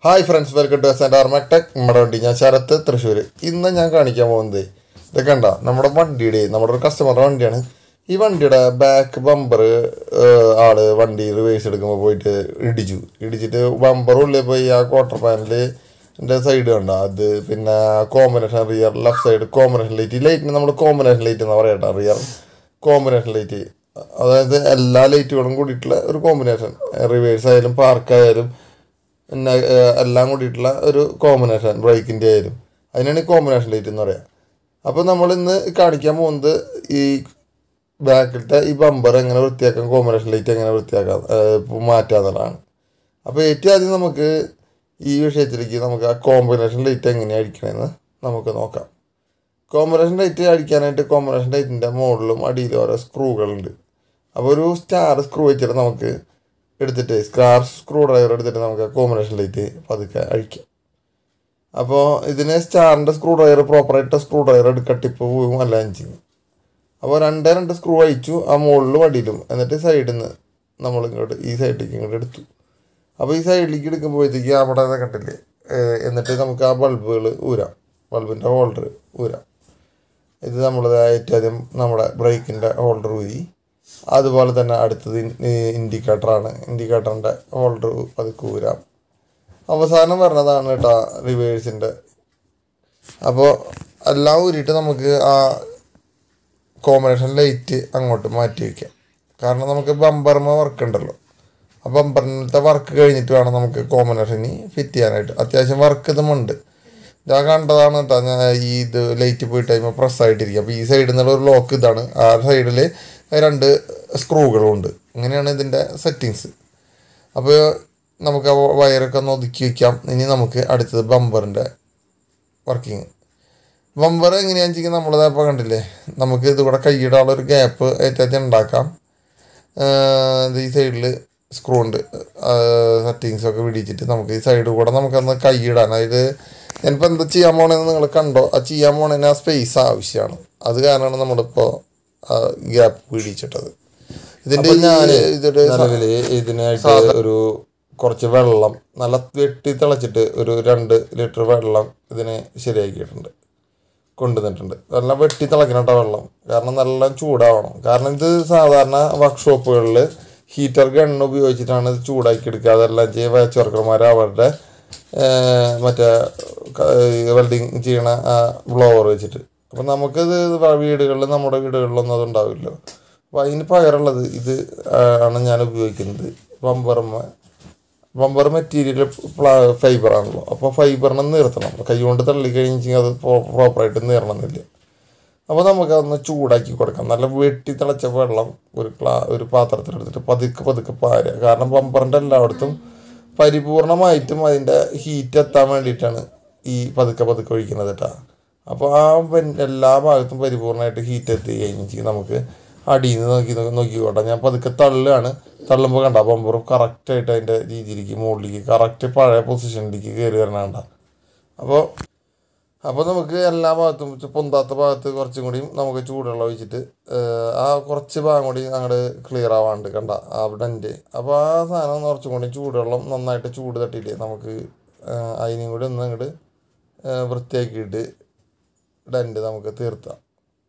hi friends welcome to S and R Tech നമ്മുടെ വണ്ടി ഞാൻ ശരത്ത് തൃശ്ശൂർ ഇന്ന് ഞാൻ കാണിക്കാൻ പോകുന്നത് ഇതൊക്കെ കണ്ട നമ്മുടെ വണ്ടിയുടെ നമ്മുടെ ഒരു കസ്റ്റമറുടെ വണ്ടിയാണ് ഈ വണ്ടിയുടെ ബാക്ക് ബമ്പർ ആള് വണ്ടി റിവേഴ്സ് എടുക്കുമ്പോൾ പോയിട്ട് ഇടിച്ചു ഇടിച്ചിട്ട് ബമ്പർ ഉള്ളിൽ പോയി ആ ക്വാർട്ടർ പാനലിൻ്റെ സൈഡ് കണ്ട അത് പിന്നെ combination rear left side combination light ഈ ലൈറ്റിന് നമ്മൾ കോമ്പിനേഷൻ ലൈറ്റ് എന്ന് പറയട്ടെ റിയർ കോമ്പിനേഷൻ ലൈറ്റ് അതായത് എല്ലാ ലൈറ്റുകളും കൂടിയിട്ടുള്ള ഒരു കോമ്പിനേഷൻ റിവേഴ്സ് ആയാലും പാർക്ക് ആയാലും പിന്നെ ഏഹ്, എല്ലാം കൂടിയിട്ടുള്ള ഒരു കോമ്പിനേഷൻ ബ്രേക്കിൻ്റെ ആയാലും അതിനാണ് കോമ്പിനേഷൻ ലൈറ്റ് എന്ന് പറയാം അപ്പോൾ നമ്മൾ ഇന്ന് കാണിക്കാൻ പോകുന്നത് ഈ ബാക്കിലത്തെ ഈ ബമ്പർ എങ്ങനെ വൃത്തിയാക്കാം കോമ്പിനേഷൻ ലൈറ്റ് എങ്ങനെ വൃത്തിയാക്കാം ഏഹ്, ഇപ്പൊ മാറ്റാന്നുള്ളതാണ് അപ്പോൾ ഏറ്റവും ആദ്യം നമുക്ക് ഈ വിഷയത്തിലേക്ക് നമുക്ക് ആ കോമ്പിനേഷൻ ലൈറ്റ് എങ്ങനെയാണ് അടിക്കണമെന്ന് നമുക്ക് നോക്കാം കോമ്പിനേഷൻ ലൈറ്റ് അടിക്കാനായിട്ട് കോമ്പിനേഷൻ ലൈറ്റിൻ്റെ മുകളിലും അടിയിലും ഓരോ സ്ക്രൂകളുണ്ട് അപ്പോൾ ഒരു സ്റ്റാർ സ്ക്രൂ വെച്ചിട്ട് നമുക്ക് എടുത്തിട്ട് സ്റ്റാർ സ്ക്രൂ ഡ്രൈവർ എടുത്തിട്ട് നമുക്ക് കോമ്പിനേഷൻ ലൈറ്റ് പതുക്കെ അഴിക്കാം അപ്പോൾ ഇതിന് സ്റ്റാറിൻ്റെ സ്ക്രൂ ഡ്രൈവർ പ്രോപ്പറായിട്ട് സ്ക്രൂ ഡ്രൈവർ എടുക്കുക ടിപ്പ് പോവും അല്ല ചെയ്യും അപ്പോൾ രണ്ടേ രണ്ട് സ്ക്രൂ അഴിച്ചു ആ മുകളിലും അടിയിലും എന്നിട്ട് സൈഡിൽ നിന്ന് നമ്മൾ ഇങ്ങോട്ട് ഈ സൈഡിലേക്ക് ഇങ്ങോട്ട് എടുത്തു അപ്പോൾ ഈ സൈഡിലേക്ക് എടുക്കുമ്പോഴത്തേക്ക് അവിടെ ഇത് കണ്ടില്ലേ ഏഹ് എന്നിട്ട് നമുക്ക് ആ ബൾബുകൾ ഊരാം ബൾബിൻ്റെ ഹോൾഡർ ഊരാം ഇത് നമ്മൾ ഏറ്റവും ആദ്യം നമ്മുടെ ബ്രേക്കിൻ്റെ ഹോൾഡർ ഊരി അതുപോലെ തന്നെ അടുത്തത് ഇൻഡിക്കേറ്ററാണ് ഇൻഡിക്കേറ്ററിൻ്റെ ഹോൾഡർ പതുക്കെ ഊരാം അവസാനം വരുന്നതാണ് കേട്ടോ റിവേഴ്സിൻ്റെ അപ്പോൾ എല്ലാം ഊരിയിട്ട് നമുക്ക് ആ കോമ്പിനേഷൻ ലൈറ്റ് അങ്ങോട്ട് മാറ്റി വയ്ക്കാം കാരണം നമുക്ക് ബമ്പർമ വർക്ക് ഉണ്ടല്ലോ ആ ബമ്പറിനത്തെ വർക്ക് കഴിഞ്ഞിട്ട് വേണം നമുക്ക് കോമ്പിനേഷന് ഫിറ്റ് ചെയ്യാനായിട്ട് അത്യാവശ്യം വർക്ക് ഇതുമുണ്ട് ഞാൻ കണ്ടതാണ് കേട്ടോ ഞാൻ ഈ ഇത് ലൈറ്റ് പോയിട്ട് കഴിയുമ്പോൾ പ്രസ് ആയിട്ടിരിക്കും അപ്പോൾ ഈ സൈഡിൽ നിന്നുള്ള ഒരു ലോക്ക് ഇതാണ് ആ സൈഡിൽ രണ്ട് സ്ക്രൂകളും ഉണ്ട് ഇങ്ങനെയാണ് ഇതിൻ്റെ സെറ്റിങ്സ് അപ്പോൾ നമുക്ക് ആ വയറൊക്കെ ഒന്ന് ഒതുക്കി വയ്ക്കാം ഇനി നമുക്ക് അടുത്തത് ബമ്പറിൻ്റെ വർക്കിംഗ് ബമ്പർ എങ്ങനെയാണെന്ന് വെച്ചാൽ നമ്മളിതപ്പോൾ കണ്ടില്ലേ നമുക്ക് ഇത് കൂടെ കൈയിടാനുള്ള ഒരു ഗ്യാപ്പ് ഏറ്റവും ഉണ്ടാക്കാം ആഹ് ഇത് ഈ സൈഡിൽ സ്ക്രൂ ഉണ്ട് സെറ്റിങ്സ് ഒക്കെ പിടിച്ചിട്ട് നമുക്ക് ഈ സൈഡിൽ കൂടെ നമുക്കൊന്ന് കൈയിടാൻ അതായത് ഞാനിപ്പോൾ എന്താ ചെയ്യാൻ പോണേന്ന് നിങ്ങൾ കണ്ടോ ആ ചെയ്യാൻ പോണേന് ആ സ്പേസ് ആവശ്യമാണ് അത് കാരണമാണ് നമ്മളിപ്പോൾ ഗ്യാപ്പ് പിടിച്ചിട്ടത് ഇതിൻ്റെ ഞാൻ ഇതൊരു നിലവിൽ ഇതിനായിട്ട് ഒരു കുറച്ച് വെള്ളം നല്ല വെട്ടി തിളച്ചിട്ട് ഒരു രണ്ട് ലിറ്റർ വെള്ളം ഇതിന് ശരിയാക്കിയിട്ടുണ്ട് കൊണ്ടുവന്നിട്ടുണ്ട് നല്ല വെട്ടി തിളക്കണം കേട്ടോ വെള്ളം കാരണം നല്ല ചൂടാവണം കാരണം ഇത് സാധാരണ വർക്ക്ഷോപ്പുകളിൽ ഹീറ്റർ ഗണ്ണ് ഉപയോഗിച്ചിട്ടാണ് ഇത് ചൂടാക്കി എടുക്കുക അതെല്ലാം ചെയ്യുക വേച്ച് വർക്കർമാർ അവരുടെ ഏർ, മറ്റേ വെൽഡിങ് ചെയ്യണ ബ്ലോവർ വെച്ചിട്ട് അപ്പം നമുക്കിത് വീടുകളിൽ നമ്മുടെ വീടുകളിലൊന്നും അത് ഉണ്ടാവില്ലോ അപ്പോൾ അതിന് പകരമുള്ളത് ഇത് ആ, ആണ് ഞാൻ ഉപയോഗിക്കുന്നത് ബമ്പർമ ബമ്പർ മെറ്റീരിയൽ ഫൈബർ ആണല്ലോ അപ്പോൾ ഫൈബറിനെ നിർത്തണം കൈ കൊണ്ട് തള്ളി കഴിഞ്ഞാൽ അത് പ്രോപ്പറായിട്ട് നീറണമെന്നില്ല അപ്പോൾ നമുക്ക് അതൊന്ന് ചൂടാക്കി കൊടുക്കാം നല്ല വെട്ടി തിളച്ച വെള്ളം ഒരു ക്ലാ ഒരു പാത്രത്തിലെടുത്തിട്ട് പതുക്കെ പതുക്കെ പാരുക കാരണം ബമ്പറിൻ്റെ എല്ലായിടത്തും പരിപൂർണമായിട്ടും അതിൻ്റെ ഹീറ്റ് എത്താൻ വേണ്ടിയിട്ടാണ് ഈ പതുക്കെ പതുക്കെ ഒഴിക്കുന്നത് കേട്ടോ അപ്പോൾ ആ പൻ- എല്ലാ ഭാഗത്തും പരിപൂർണമായിട്ട് ഹീറ്റ് എത്തി കഴിഞ്ഞ് നമുക്ക് അടിയിൽ നിന്ന് നോക്കി നോക്കിക്കോട്ടെ ഞാൻ പതുക്കെ തള്ളുകയാണ് തള്ളുമ്പോൾ കണ്ട ബമ്പർ കറക്റ്റായിട്ട് അതിൻ്റെ രീതിയിലേക്ക് മുകളിലേക്ക് കറക്റ്റ് പഴയ പൊസിഷനിലേക്ക് കയറി വരണണ്ട അപ്പോൾ അപ്പോൾ നമുക്ക് എല്ലാ ഭാഗത്തും ചു- പൊന്താത്ത ഭാഗത്ത് കുറച്ചും കൂടിയും നമുക്ക് ചൂടുവെള്ളം ഒഴിച്ചിട്ട് ഏഹ്, ആ കുറച്ച് ഭാഗം കൂടി അങ്ങോട്ട് ക്ലിയർ ആവാണ്ട് കണ്ട ആ ഡൻറ്റ് അപ്പോൾ ആ സാധനം കുറച്ചും കൂടി ചൂടുവെള്ളം നന്നായിട്ട് ചൂട് തട്ടിയിട്ട് നമുക്ക് ഏഹ്, അതിനും കൂടി ഒന്ന് അങ്ങോട്ട് വൃത്തിയാക്കിയിട്ട് ഡൻറ്റ് നമുക്ക് തീർത്താം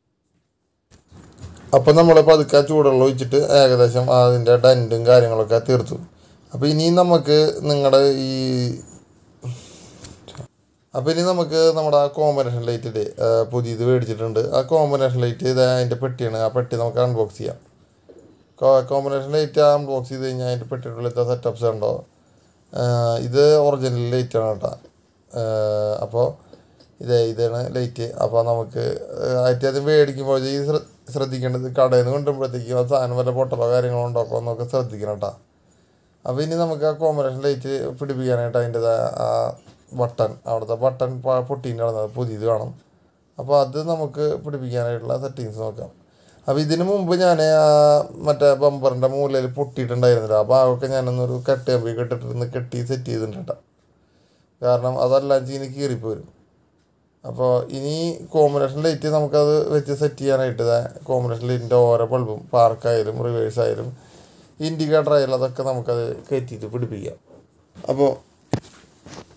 അപ്പം നമ്മൾ പതുക്കെ ചൂടുവെള്ളം ഒഴിച്ചിട്ട് ഏകദേശം അതിൻ്റെ ഡൻറ്റും കാര്യങ്ങളൊക്കെ തീർത്തു അപ്പോൾ ഇനിയും നമുക്ക് നിങ്ങളുടെ ഈ അപ്പോൾ ഇനി നമുക്ക് നമ്മുടെ ആ കോമ്പിനേഷൻ ലൈറ്റിൽ പുതിയത് മേടിച്ചിട്ടുണ്ട് ആ കോമ്പിനേഷൻ ലൈറ്റ് ഇത് അതിൻ്റെ പെട്ടിയാണ് ആ പെട്ടി നമുക്ക് അൺബോക്സ് ചെയ്യാം കോമ്പിനേഷൻ ലൈറ്റ് അൺബോക്സ് ചെയ്ത് കഴിഞ്ഞാൽ അതിൻ്റെ പെട്ടിയുടെ സെറ്റപ്സ് ഉണ്ടോ ആ, ഇത് ഒറിജിനൽ ലൈറ്റാണ് കേട്ടോ അപ്പോൾ ഇതേ ഇതാണ് ലൈറ്റ് അപ്പോൾ നമുക്ക് ആയിട്ട് അത് മേടിക്കുമ്പോഴത്തേക്ക് ശ്ര ശ്രദ്ധിക്കേണ്ടത് കടയിൽ നിന്ന് കൊണ്ടുവരുമ്പോഴത്തേക്കും ആ സാധനം വല്ല പൊട്ടലോ കാര്യങ്ങളോ ഉണ്ടോ അപ്പോൾ എന്നൊക്കെ ശ്രദ്ധിക്കണം കേട്ടോ അപ്പോൾ ഇനി നമുക്ക് ആ കോമ്പിനേഷൻ ലൈറ്റ് പിടിപ്പിക്കാനായിട്ട് അതിൻ്റെ ആ ബട്ടൺ അവിടുത്തെ ബട്ടൺ പൊട്ടീൻ്റെ നടന്നത് പുതിയത് വേണം അപ്പോൾ അത് നമുക്ക് പിടിപ്പിക്കാനായിട്ടുള്ള സെറ്റിങ്സ് നോക്കാം അപ്പോൾ ഇതിന് മുമ്പ് ഞാൻ ആ മറ്റേ ബമ്പറിൻ്റെ മൂലയിൽ പൊട്ടിയിട്ടുണ്ടായിരുന്നില്ല ആ ഭാഗമൊക്കെ ഞാനൊന്നൊരു കെട്ട് കമ്പി കെട്ടിട്ട് കെട്ടി സെറ്റ് ചെയ്തിട്ടുണ്ട് കേട്ടോ കാരണം അതെല്ലാം ചീനി കീറിപ്പോരും അപ്പോൾ ഇനി കോമ്പിനേഷൻ ലൈറ്റ് നമുക്കത് വെച്ച് സെറ്റ് ചെയ്യാനായിട്ട് കോമ്പിനേഷൻ ലൈറ്റിൻ്റെ ഓരോ ബൾബും പാർക്കായാലും റിവേഴ്സ് ആയാലും ഇൻഡിക്കേറ്റർ ആയാലും അതൊക്കെ നമുക്കത് കയറ്റിയിട്ട് പിടിപ്പിക്കാം അപ്പോൾ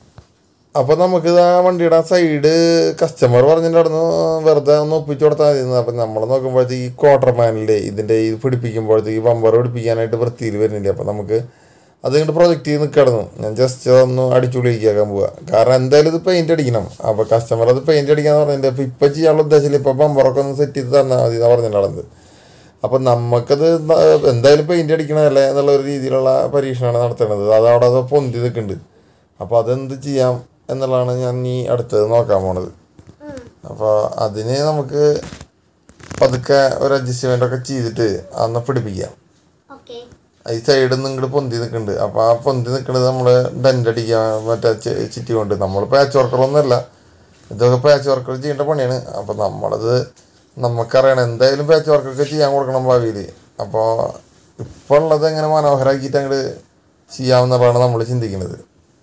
അപ്പോൾ നമുക്ക് ആ വണ്ടിയുടെ ആ സൈഡ് കസ്റ്റമർ പറഞ്ഞിട്ടുണ്ടായിരുന്നു വെറുതെ ഒന്ന് ഒപ്പിച്ചു കൊടുത്താൽ മതി അപ്പം നമ്മൾ നോക്കുമ്പോഴത്തേക്ക് ഈ ക്വാർട്ടർ പാനലിൻ്റെ ഇതിൻ്റെ ഇത് പിടിപ്പിക്കുമ്പോഴത്തേക്ക് ബമ്പർ പിടിപ്പിക്കാനായിട്ട് വൃത്തിയിൽ വരുന്നില്ല അപ്പം നമുക്ക് അത് ഇങ്ങോട്ട് പ്രൊജക്റ്റ് ചെയ്ത് നിൽക്കിടന്നു ഞാൻ ജസ്റ്റ് അതൊന്ന് അടിച്ചുള്ളിക്കാക്കാൻ പോവുക കാരണം എന്തായാലും ഇത് പെയിൻറ്റ് അടിക്കണം അപ്പോൾ കസ്റ്റമർ അത് പെയിൻറ്റ് അടിക്കാന്ന് പറഞ്ഞിട്ട് അപ്പോൾ ഇപ്പം ചെയ്യാനുള്ള ഉദ്ദേശമില്ല ഇപ്പോൾ ബമ്പറൊക്കെ ഒന്ന് സെറ്റ് ചെയ്ത് തന്നാൽ മതി എന്നാണ് പറഞ്ഞിട്ടുള്ളത് അപ്പം നമുക്കത് ന- എന്തായാലും പെയിൻറ്റ് അടിക്കണമല്ലേ എന്നുള്ള ഒരു രീതിയിലുള്ള പരീക്ഷണമാണ് നടത്തുന്നത് അത് അവിടെ അത് പൊന്തി നിൽക്കുന്നുണ്ട് അപ്പോൾ അതെന്ത് ചെയ്യാം എന്നുള്ളതാണ് ഞാൻ ഈ അടുത്തത് നോക്കാൻ പോണത് അപ്പോൾ അതിന് നമുക്ക് പതുക്കെ ഒരു അഡ്ജസ്റ്റ്മെൻ്റ് ഒക്കെ ചെയ്തിട്ട് അന്ന് പിടിപ്പിക്കാം ഓക്കെ ഈ സൈഡിൽ നിന്ന് ഇങ്ങോട്ട് പൊന്തി നിൽക്കുന്നുണ്ട് അപ്പോൾ ആ പൊന്തി നിൽക്കുന്നത് നമ്മൾ ഡെൻ്റ് അടിക്കാൻ മറ്റേ ചി- ചിറ്റി കൊണ്ട് നമ്മൾ പാച്ച് വർക്കറൊന്നുമല്ല ഇതൊക്കെ പാച്ച് വർക്കർ ചെയ്യേണ്ട പണിയാണ് അപ്പോൾ നമ്മളത് നമുക്കറിയണം എന്തായാലും പാച്ച് വർക്കൊക്കെ ചെയ്യാൻ കൊടുക്കണം ഭാവിയിൽ അപ്പോൾ ഇപ്പോൾ ഉള്ളത് എങ്ങനെ മനോഹരമാക്കിയിട്ട് അങ്ങോട്ട് ചെയ്യാമെന്നുള്ളതാണ് നമ്മൾ ചിന്തിക്കുന്നത്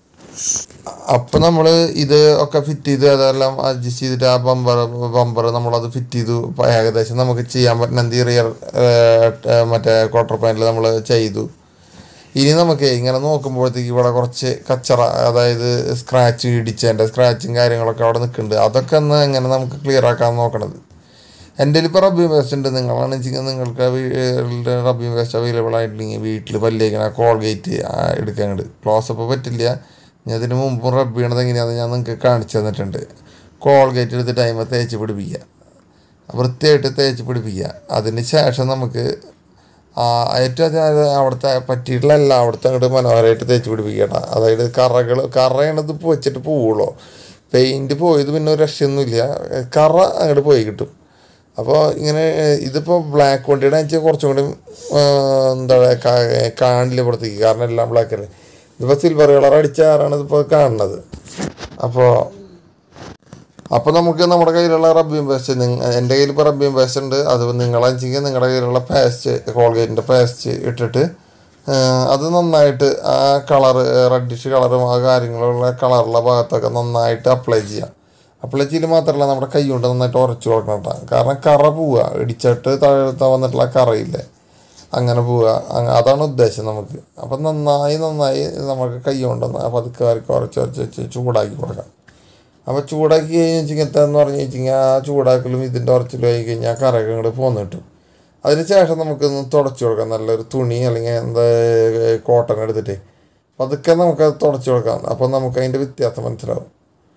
അപ്പം നമ്മൾ ഇത് ഒക്കെ ഫിറ്റ് ചെയ്ത് അതെല്ലാം അഡ്ജസ്റ്റ് ചെയ്തിട്ട് ആ ബമ്പർ ബമ്പർ നമ്മളത് ഫിറ്റ് ചെയ്തു ഇപ്പം ഏകദേശം നമുക്ക് ചെയ്യാൻ പറ്റുന്ന ഇന്റീരിയർ മറ്റേ ക്വാർട്ടർ പാനൽ നമ്മൾ ചെയ്തു ഇനി നമുക്ക് ഇങ്ങനെ നോക്കുമ്പോഴത്തേക്ക് ഇവിടെ കുറച്ച് കച്ചറ അതായത് സ്ക്രാച്ച് ഇടിച്ചതിൻ്റെ സ്ക്രാച്ചും കാര്യങ്ങളൊക്കെ അവിടെ നിൽക്കുന്നുണ്ട് അതൊക്കെ ഒന്ന് എങ്ങനെ നമുക്ക് ക്ലിയർ ആക്കാൻ നോക്കണത് എൻ്റെ ഇപ്പോൾ റബ്ബിയും വേസ്റ്റ് ഉണ്ട് നിങ്ങളാണ് വെച്ചെങ്കിൽ നിങ്ങൾക്ക് റബ്ബിയും വേസ്റ്റ് അവൈലബിൾ ആയിട്ടില്ലെങ്കിൽ വീട്ടിൽ പല്ലിയേക്കണ കോൾഗേറ്റ് എടുക്കാനുണ്ട് ക്ലോസപ്പ് പറ്റില്ല ഞാൻ ഇതിന് മുമ്പും റബ്ബ് ചെയ്യണത് എങ്ങനെയാണെന്ന് ഞാൻ നിങ്ങൾക്ക് കാണിച്ചു തന്നിട്ടുണ്ട് കോൾഗേറ്റ് എടുത്തിട്ട് അതിമ തേച്ച് പിടിപ്പിക്കുക വൃത്തിയായിട്ട് തേച്ച് പിടിപ്പിക്കുക അതിന് ശേഷം നമുക്ക് ആ ഏറ്റവും അധികം അവിടുത്തെ പറ്റിയിട്ടുള്ള അവിടുത്തെ അങ്ങോട്ട് മനോഹരമായിട്ട് തേച്ച് പിടിപ്പിക്കട്ട അതായത് കറകൾ കറയാണത് ഇപ്പോൾ വെച്ചിട്ട് പോവുള്ളൂ പെയിൻറ്റ് പോയത് പിന്നെ ഒരു രക്ഷയൊന്നുമില്ല കറ അങ്ങോട്ട് പോയി കിട്ടും അപ്പോൾ ഇങ്ങനെ ഇതിപ്പോൾ ബ്ലാക്ക് വണ്ടിയുടെ വെച്ചാൽ കുറച്ചും കൂടി ആ, എന്താ പറയുക കാണില്ല പുറത്തേക്ക് കാരണം എല്ലാം ബ്ലാക്ക് അല്ലേ ഇതിപ്പോൾ സിൽവർ കളർ അടിച്ചാറാണ് ഇതിപ്പോൾ കാണുന്നത് അപ്പോൾ അപ്പോൾ നമുക്ക് നമ്മുടെ കയ്യിലുള്ള റബ്ബിയും പേസ്റ്റ് എൻ്റെ കയ്യിൽ ഇപ്പോൾ റബ്ബിയും പേസ്റ്റ് ഉണ്ട് അത് നിങ്ങളെങ്കിൽ നിങ്ങളുടെ കയ്യിലുള്ള പേസ്റ്റ് കോൾഗേറ്റിൻ്റെ പേസ്റ്റ് ഇട്ടിട്ട് ആ, അത് നന്നായിട്ട് ആ കളറ് റെഡിഷ് കളറും ആ കാര്യങ്ങളുള്ള കളറുള്ള ഭാഗത്തൊക്കെ നന്നായിട്ട് അപ്ലൈ ചെയ്യാം അപ്ലൈ ചെയ്യൽ മാത്രമല്ല നമ്മുടെ കൈ കൊണ്ട് നന്നായിട്ട് ഉറച്ചു കൊടുക്കണം കേട്ടോ കാരണം കറ പോവുക ഇടിച്ചിട്ട് താഴത്ത വന്നിട്ടുള്ള കറയില്ലേ അങ്ങനെ പോവുക അങ്ങ- അതാണ് ഉദ്ദേശം നമുക്ക് അപ്പം നന്നായി നന്നായി നമുക്ക് കൈ കൊണ്ടൊന്ന് പതുക്കെ വരക്ക് ഉറച്ച് ഉറച്ച് വെച്ച് ചൂടാക്കി കൊടുക്കാം അപ്പോൾ ചൂടാക്കി കഴിഞ്ഞ് വെച്ചിങ്ങനത്തെ എന്ന് പറഞ്ഞു വെച്ചിങ്ങനെ ആ ചൂടാക്കലും ഇതിൻ്റെ ഉറച്ചിലും ആയി കഴിഞ്ഞാൽ കറയൊക്കെ ഇങ്ങോട്ട് പോന്ന് കിട്ടും അതിന് ശേഷം നമുക്കൊന്ന് തുടച്ചു കൊടുക്കാം നല്ലൊരു തുണി അല്ലെങ്കിൽ എന്താ കോട്ടൺ എടുത്തിട്ട് പതുക്കെ നമുക്കത് തുടച്ചു കൊടുക്കാം അപ്പോൾ നമുക്ക് അതിൻ്റെ വ്യത്യാസം മനസ്സിലാവും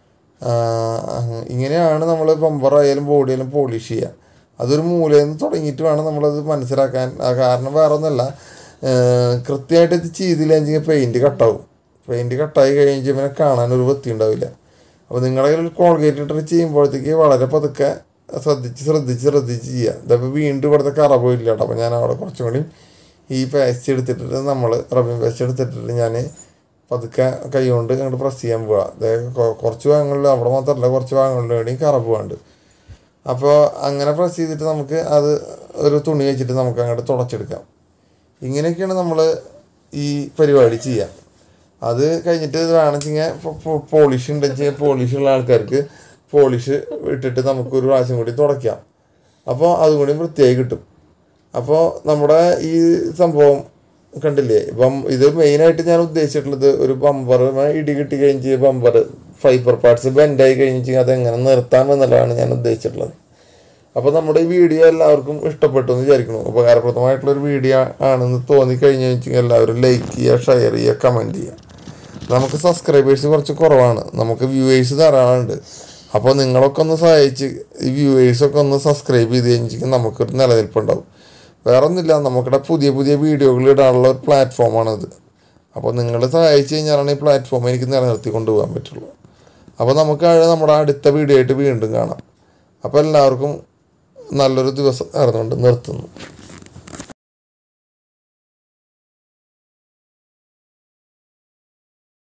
ആ, ഇങ്ങനെയാണ് നമ്മൾ ബമ്പറായാലും ബോഡിയായാലും പോളിഷ് ചെയ്യുക അതൊരു മൂലയിൽ നിന്ന് തുടങ്ങിയിട്ട് വേണം നമ്മളത് മനസ്സിലാക്കാൻ ആ കാരണം വേറെ ഒന്നുമല്ല കൃത്യമായിട്ട് ഇത് ചെയ്തില്ലെങ്കിൽ പെയിൻറ്റ് കട്ടാവും പെയിൻറ്റ് കട്ടായി കഴിഞ്ഞ് പിന്നെ കാണാനൊരു വൃത്തി ഉണ്ടാവില്ല അപ്പോൾ നിങ്ങളുടെ കയ്യിൽ കോൾഗേറ്റ് ഇട്ടിട്ട് ചെയ്യുമ്പോഴത്തേക്ക് വളരെ പതുക്കെ ശ്രദ്ധിച്ച് ശ്രദ്ധിച്ച് ശ്രദ്ധിച്ച് ചെയ്യുക ഇതിപ്പോൾ വീണ്ടും ഇവിടുത്തെ കറ പോയില്ല കേട്ടോ അപ്പോൾ ഞാൻ അവിടെ കുറച്ചും കൂടി ഈ പേസ്റ്റ് എടുത്തിട്ട് നമ്മൾ റബ്ബിൻ പേസ്റ്റ് എടുത്തിട്ട് ഞാൻ പതുക്കെ കൈ കൊണ്ട് അങ്ങോട്ട് പ്രസ് ചെയ്യാൻ പോവുക അതായത് കൊ- കുറച്ച് ഭാഗങ്ങളിൽ അവിടെ മാത്രമല്ല കുറച്ച് ഭാഗങ്ങളിൽ വേണ്ടി കറ പോകാണ്ട് അപ്പോൾ അങ്ങനെ പ്രസ് ചെയ്തിട്ട് നമുക്ക് അത് ഒരു തുണി വെച്ചിട്ട് നമുക്ക് അങ്ങോട്ട് തുടച്ചെടുക്കാം ഇങ്ങനെയൊക്കെയാണ് നമ്മൾ ഈ പരിപാടി ചെയ്യുക അത് കഴിഞ്ഞിട്ട് വേണമെങ്കിൽ പോളിഷ് ഉണ്ടെങ്കിൽ പോളിഷ് ഉള്ള ആൾക്കാർക്ക് പോളിഷ് ഇട്ടിട്ട് നമുക്ക് ഒരു പ്രാവശ്യം കൂടി തുടയ്ക്കാം അപ്പോൾ അതും കൂടി വൃത്തിയായി കിട്ടും അപ്പോൾ നമ്മുടെ ഈ സംഭവം കണ്ടില്ലേ ബം ഇത് മെയിനായിട്ട് ഞാൻ ഉദ്ദേശിച്ചിട്ടുള്ളത് ഒരു ബമ്പർ ഇടി കിട്ടി കഴിഞ്ഞ് ബമ്പർ ഫൈബർ പാർട്സ് ബെൻഡായി കഴിഞ്ഞ് അത് എങ്ങനെ നിർത്താം എന്നുള്ളതാണ് ഞാൻ ഉദ്ദേശിച്ചിട്ടുള്ളത് അപ്പോൾ നമ്മുടെ ഈ വീഡിയോ എല്ലാവർക്കും ഇഷ്ടപ്പെട്ടു എന്ന് വിചാരിക്കുന്നു ഉപകാരപ്രദമായിട്ടുള്ള ഒരു വീഡിയോ ആണെന്ന് തോന്നിക്കഴിഞ്ഞു വെച്ചാൽ എല്ലാവരും ലൈക്ക് ചെയ്യുക ഷെയർ ചെയ്യുക കമൻറ്റ് ചെയ്യുക നമുക്ക് സബ്സ്ക്രൈബേഴ്സ് കുറച്ച് കുറവാണ് നമുക്ക് വ്യൂവേഴ്സ് ധാരാളമുണ്ട് അപ്പോൾ നിങ്ങളൊക്കെ ഒന്ന് സഹായിച്ച് ഈ വ്യൂവേഴ്സൊക്കെ ഒന്ന് സബ്സ്ക്രൈബ് ചെയ്ത് കഴിഞ്ഞെങ്കിൽ നമുക്കൊരു നിലനിൽപ്പുണ്ടാവും വേറെ ഒന്നുമില്ല നമുക്കിടെ പുതിയ പുതിയ വീഡിയോകൾ ഇടാനുള്ള ഒരു പ്ലാറ്റ്ഫോമാണിത് അപ്പോൾ നിങ്ങൾ സഹായിച്ചു കഴിഞ്ഞാലാണ് ഈ പ്ലാറ്റ്ഫോം എനിക്ക് നിലനിർത്തി കൊണ്ടുപോകാൻ പറ്റുള്ളൂ അപ്പോൾ നമുക്ക് അത് നമ്മുടെ അടുത്ത വീഡിയോ ആയിട്ട് വീണ്ടും കാണാം അപ്പോൾ എല്ലാവർക്കും നല്ലൊരു ദിവസം നടന്നുകൊണ്ട് നിർത്തുന്നു